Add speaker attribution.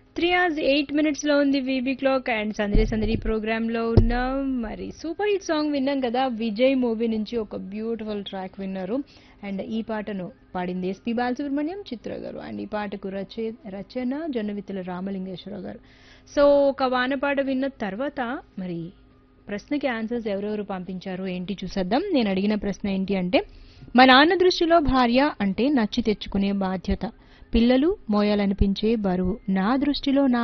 Speaker 1: three hours eight minutes లో ఉంది VB clock and సందడి సందడి ప్రోగ్రామ్ లో ఉన్నాం మరి సూపర్ హిట్ సాంగ్ విన్నాం కదా విజయ్ మూవీ నుంచి ఒక బ్యూటిఫుల్ ట్రాక్ విన్నారు అండ్ ఈ పాటను పాడింది ఎస్పి బాలసుబ్రహ్మణ్యం చిత్ర గారు అండ్ ఈ పాటకు రచే రచన జొన్నవిత్తుల రామలింగేశ్వరరావు గారు సో ఒక వానపాట విన్న తర్వాత మరి ప్రశ్నకి ఆన్సర్స్ ఎవరెవరు పంపించారు ఏంటి చూసేద్దాం నేను అడిగిన ప్రశ్న ఏంటి అంటే మా నాన్న దృష్టిలో భార్య అంటే నచ్చి తెచ్చుకునే బాధ్యత పిల్లలు మోయాలనిపించే బరువు నా దృష్టిలో నా